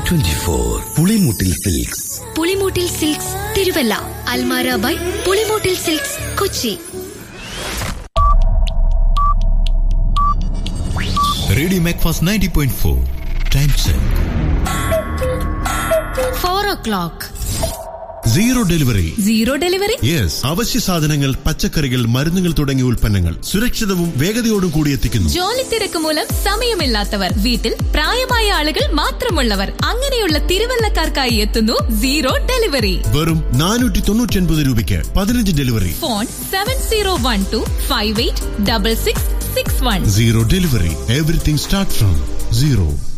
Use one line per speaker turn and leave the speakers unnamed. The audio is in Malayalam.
twenty four Pulimoottil silks
Pulimoottil silks Thiruvalla Almara by Pulimoottil silks Kochi
radio Macfast ninety point four time check
four o'clock
zero delivery
zero delivery
yes അവശ്യ സാധനങ്ങൾ പച്ചക്കറികൾ മരുന്നുകൾ തുടങ്ങിയ ഉൽപ്പന്നങ്ങൾ സുരക്ഷിതവും വേഗതയോടും കൂടി എത്തിക്കുന്നു
ജോലി തിരക്ക് മൂലം സമയമില്ലാത്തവർ വീട്ടിൽ പ്രായമായ ആളുകൾ മാത്രമുള്ളവർ അങ്ങനെയുള്ള തിരുവല്ലക്കാർക്കായി എത്തുന്നു സീറോ ഡെലിവറി
വെറും നാനൂറ്റി തൊണ്ണൂറ്റി ഒൻപത് രൂപയ്ക്ക് പതിനഞ്ച് delivery
phone seven zero one two five eight double six six one
zero delivery everything start from zero